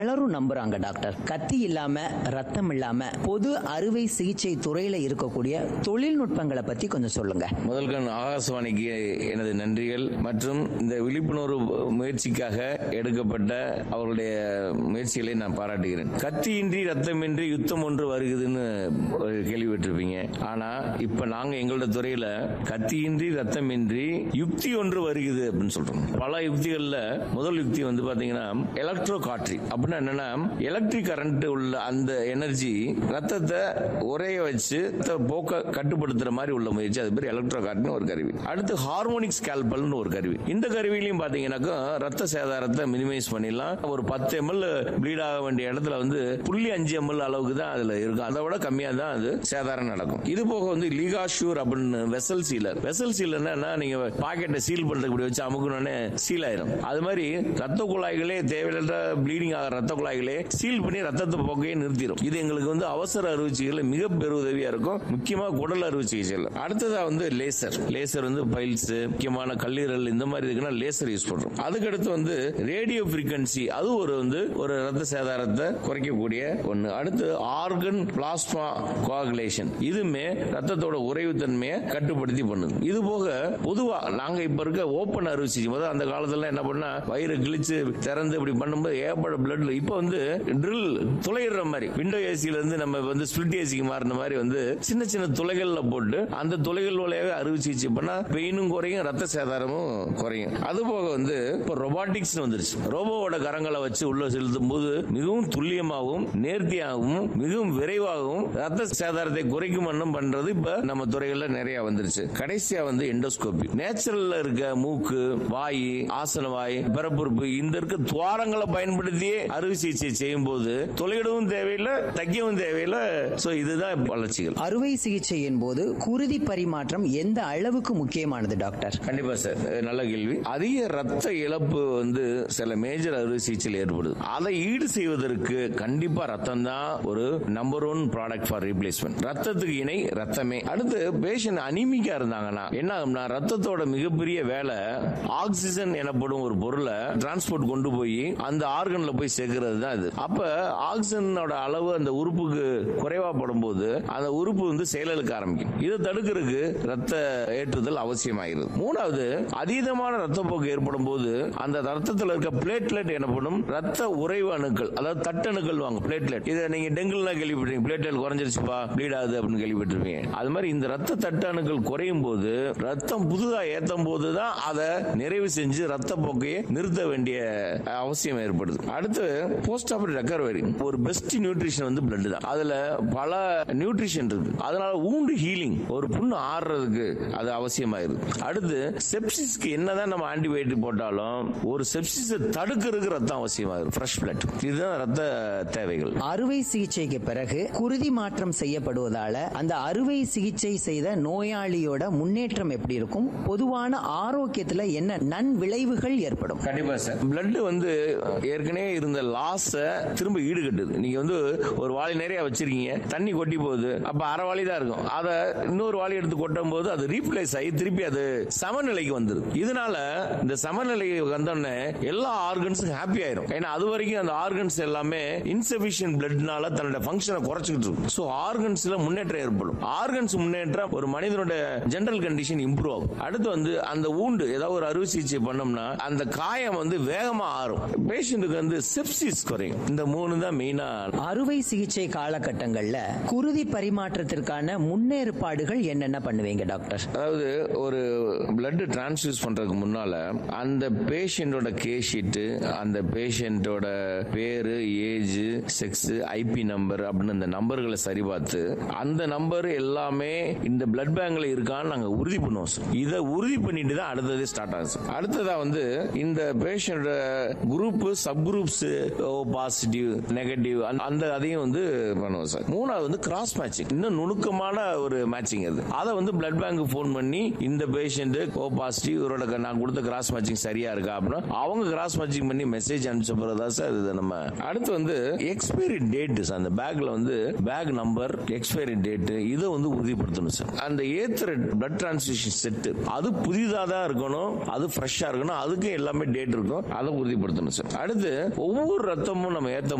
பலரும் நம்புறாங்க டாக்டர் கத்தி இல்லாம ரத்தம் இல்லாம பொது அறுவை சிகிச்சை துறையில இருக்கக்கூடிய தொழில்நுட்பங்களை பத்தி கொஞ்சம் சொல்லுங்க முதல்கண் ஆகாசவாணிக்கு எனது நன்றிகள் மற்றும் இந்த விழிப்புணர்வு முயற்சிக்காக எடுக்கப்பட்ட அவர்களுடைய முயற்சிகளை நான் பாராட்டுகிறேன் கத்தியின்றி ரத்தமின்றி யுத்தம் ஒன்று வருகுதுன்னு ஒரு கேள்விப்பட்டிருப்பீங்க ஆனா இப்ப நாங்க எங்களோட துறையில கத்தியின்றி ரத்தமின்றி யுக்தி ஒன்று வருகுது அப்படின்னு சொல்றோம் பல யுக்திகள்ல முதல் யுக்தி வந்து பாத்தீங்கன்னா எலக்ட்ரோ காட்ரி அப்படின்னா என்னன்னா எலக்ட்ரிக் கரண்ட் உள்ள அந்த எனர்ஜி ரத்தத்தை உரைய வச்சு ரத்த போக்க கட்டுப்படுத்துற மாதிரி உள்ள முயற்சி அது பேர் எலக்ட்ரோ காட்ரின்னு ஒரு கருவி அடுத்து ஹார்மோனிக் ஸ்கேல்பல்னு ஒரு கருவி இந்த கருவிலையும் பாத்தீங்கன்னாக்கா ரத்த சேதாரத்தை மினிமைஸ் பண்ணிடலாம் ஒரு பத்து எம்எல் ப்ளீட் ஆக வேண்டிய இடத்துல வந்து புள்ளி அஞ்சு எம்எல் அளவுக்கு தான் அதுல இருக்கும் அதை விட கம்மியா தான் அது சேதாரம் நடக்கும் இது போக வந்து லீகா ஷூர் அப்படின்னு வெசல் சீலர் வெசல் சீலர்னா நீங்க பாக்கெட்டை சீல் பண்றதுக்கு இப்படி வச்சு அமுக்கணும்னே சீல் ஆயிரும் அது மாதிரி ரத்த குழாய்களே தேவையில்லாத ப்ளீடிங் ஆகிற ரத்த குழாய்களே சீல் பண்ணி ரத்தத்தை போக்கையே நிறுத்திடும் இது எங்களுக்கு வந்து அவசர அறுவை சிகிச்சையில் மிக பெருதவியா இருக்கும் முக்கியமா குடல் அறுவை சிகிச்சையில் அடுத்ததா வந்து லேசர் லேசர் வந்து பைல்ஸ் முக்கியமான கல்லீரல் இந்த மாதிரி இருக்குன்னா லேசர் யூஸ் பண்றோம் அதுக்கடுத்து வந்து ரேடியோ frequency அது ஒரு வந்து ஒரு ரத்த சேதாரத்தை குறைக்கக்கூடிய ஒண்ணு அடுத்து ஆர்கன் பிளாஸ்மா கோகுலேஷன் இதுமே ரத்தத்தோட உறைவுத்தன்மையை கட்டுப்படுத்தி பண்ணுது இது போக பொதுவா நாங்க இப்ப இருக்க ஓப்பன் அறுவை சிகிச்சை முதல்ல அந்த காலத்துல என்ன பண்ணா வயிறு கிழிச்சு திறந்து இப்படி பண்ணும்போது ஏகப்பட்ட பிளட் இப்ப வந்து ட்ரில் துளையிடுற மாதிரி விண்டோ ஏசில இருந்து நம்ம வந்து ஸ்பிளிட் ஏசிக்கு மாறின மாதிரி வந்து சின்ன சின்ன துளைகள்ல போட்டு அந்த துளைகள் வழியாவே அறுவை சிகிச்சை பண்ணா பெயினும் குறையும் ரத்த சேதாரமும் குறையும் அது போக வந்து இப்போ ரொபாட்டிக்ஸ் வந்துருச்சு ரோபோவோட கரங்களை வச்சு உள்ள செலுத்தும் போது மிகவும் துல்லியமாகவும் நேர்த்தியாகவும் மிகவும் விரைவாகவும் ரத்த சேதாரத்தை குறைக்கும் வண்ணம் பண்றது இப்ப நம்ம துறைகள்ல நிறைய வந்துருச்சு கடைசியா வந்து எண்டோஸ்கோபி நேச்சுரல்ல இருக்க மூக்கு வாய் ஆசன வாய் பிறப்புறுப்பு இந்த இருக்க துவாரங்களை பயன்படுத்தியே அறுவை சிகிச்சை செய்யும் போது தொலையிடவும் தேவையில்லை தைக்கவும் தேவையில்லை சோ இதுதான் வளர்ச்சிகள் அறுவை சிகிச்சையின் போது குருதி பரிமாற்றம் எந்த அளவுக்கு முக்கியமானது டாக்டர் கண்டிப்பா சார் அஹ் நல்ல கேள்வி அதிக ரத்த இழப்பு வந்து சில மேஜர் அறுவை சிகிச்சையில் ஏற்படுது அதை ஈடு செய்வதற்கு கண்டிப்பா ரத்தம் தான் ஒரு number one product for replacement ரத்தத்துக்கு இணை ரத்தமே அடுத்து பேஷண்ட் அனிமிக்கா இருந்தாங்கன்னா என்ன ஆகும்னா ரத்தத்தோட மிகப்பெரிய வேலை ஆக்சிஜன் எனப்படும் ஒரு பொருளை டிரான்ஸ்போர்ட் கொண்டு போய் அந்த ஆர்கன்ல போய் சேர்க்கிறது தான் இது அப்ப ஆக்சிஜனோட அளவு அந்த உறுப்புக்கு குறைவா படும்போது அந்த உறுப்பு வந்து செயலுக்கு ஆரம்பிக்கும் இதை தடுக்கிறதுக்கு ரத்த ஏற்றுதல் அவசியமாகிறது மூணாவது அதீதமான ரத்தப்போக்கு ஏற்படும் போது அந்த ரத்தத்தில் இருக்க பிளேட்லெட் எனப்படும் ரத்த உறைவு அணுக்கள் அதாவது தட்டணுக்கள் வாங்க பிளேட்லெட் இதை நீங்க டெங்குலாம் கேள்விப்பட்டீங்க பிளேட்லெட் குறைஞ்சிருச்சுப்பா ப்ளீட் ஆகுது அப்படின்னு கேள்விப்பட்டிருப்பீங்க அது மாதிரி இந்த ரத்த தட்ட அணுக்கள் குறையும் போது ரத்தம் புதுதா ஏத்தும் போது தான் அதை நிறைவு செஞ்சு ரத்த போக்கையை நிறுத்த வேண்டிய அவசியம் ஏற்படுது அடுத்து போஸ்ட் ஆபரேட் ரெக்கவரி ஒரு பெஸ்ட் நியூட்ரிஷன் வந்து பிளட் தான் அதுல பல நியூட்ரிஷன் இருக்கு அதனால ஊண்டு ஹீலிங் ஒரு புண்ணு ஆடுறதுக்கு அது அவசியமாயிருது அடுத்து செப்சிஸ்க்கு என்னதான் நம்ம ஆன்டிபயோட்டிக் போட்டாலும் ஒரு செப்சிஸை தடுக்கிறதுக்கு ரத்தம் அவசியமாயிரும் ஃப்ரெஷ் பிளட் இதுதான் ரத்த தேவைகள் அறுவை சிகிச்சைக்கு பிறகு குருதி மாற்றம் செய்யப்படுவதால அந்த அறுவை சிகிச்சை செய்த நோயாளியோட முன்னேற்றம் எப்படி இருக்கும் பொதுவான ஆரோக்கியத்துல என்ன நன் விளைவுகள் ஏற்படும் கண்டிப்பா சார் பிளட் வந்து ஏற்கனவே இருந்த லாஸ திரும்ப ஈடுகட்டுது நீங்க வந்து ஒரு வாளி நிறைய வச்சிருக்கீங்க தண்ணி கொட்டி போகுது அப்ப அரை வாளி தான் இருக்கும் அதை இன்னொரு வாளி எடுத்து கொட்டும் போது அது ரீப்ளேஸ் ஆகி திருப்பி அது சமநிலைக்கு வந்துருது இதனால இந்த சமநிலை வந்தோடனே எல்லா ஆர்கன்ஸும் ஹாப்பி ஆயிரும் ஏன்னா அது வரைக்கும் அந்த ஆர்கன்ஸ் எல்லாமே இன்சபிஷியன்ட் பிளட்னால தன்னோட ஃபங்க்ஷனை குறைச்சிக்கிட்டு இருக்கும் ஸோ ஆர்கன்ஸ்ல முன்னேற்றம் ஏற்படும் ஆர்கன்ஸ் முன்னேற்றம் ஒரு மனிதனோட ஜெனரல் கண்டிஷன் இம்ப்ரூவ் ஆகும் அடுத்து வந்து அந்த ஊண்டு ஏதாவது ஒரு அறுவை சிகிச்சை பண்ணோம்னா அந்த காயம் வந்து வேகமா ஆறும் பேஷண்ட்டுக்கு வந்து செப்சிஸ் குறையும் இந்த மூணு தான் மெயினா அறுவை சிகிச்சை காலகட்டங்கள்ல குருதி பரிமாற்றத்திற்கான முன்னேற்பாடுகள் என்னென்ன பண்ணுவீங்க டாக்டர் அதாவது ஒரு பிளட் டிரான்ஸ்ஃபியூஸ் பண்றதுக்கு முன்னால அந்த பேஷண்டோட கேஸ் ஷீட்டு அந்த பேஷண்டோட பேரு ஏஜ் செக்ஸ் ஐபி நம்பர் அப்படின்னு அந்த நம்பர்களை சரி பார்த்து அந்த நம்பர் எல்லாமே இந்த பிளட் பேங்க்ல இருக்கான்னு நாங்க உறுதி பண்ணுவோம் சார் இதை உறுதி பண்ணிட்டு தான் அடுத்தது ஸ்டார்ட் ஆகும் சார் அடுத்ததா வந்து இந்த பேஷண்டோட group sub groups O positive negative அந்த அதையும் வந்து பண்ணுவோம் சார் மூணாவது வந்து கிராஸ் மேட்சிங் இன்னும் நுணுக்கமான ஒரு மேட்சிங் அது அதை வந்து பிளட் பேங்க் ஃபோன் பண்ணி இந்த பேஷண்ட் ஓ பாசிட்டிவ் இவரோட க- நான் கொடுத்த கிராஸ் மேட்சிங் சரியா இருக்கா அப்படின்னா அவங்க கிராஸ் மேட்சிங் பண்ணி மெசேஜ் அனுப்பிச்ச பிறகுதா சார் இது நம்ம அடுத்து வந்து எக்ஸ்பைரி டேட் அந்த பேக்ல வந்து பேக் நம்பர் எக்ஸ்பைரி டேட் இதை வந்து உறுதிப்படுத்தணும் சார் அந்த ஏத்துற பிளட் டிரான்ஸ்மிஷன் செட் அது புதிதாக தான் இருக்கணும் அது ஃப்ரெஷ்ஷா இருக்கணும் அதுக்கு எல்லாமே டேட் இருக்கும் அதை உறுதிப்படுத்தணும் சார் அடுத்து ஒவ்வொரு ஒவ்வொரு ரத்தமும் நம்ம ஏத்த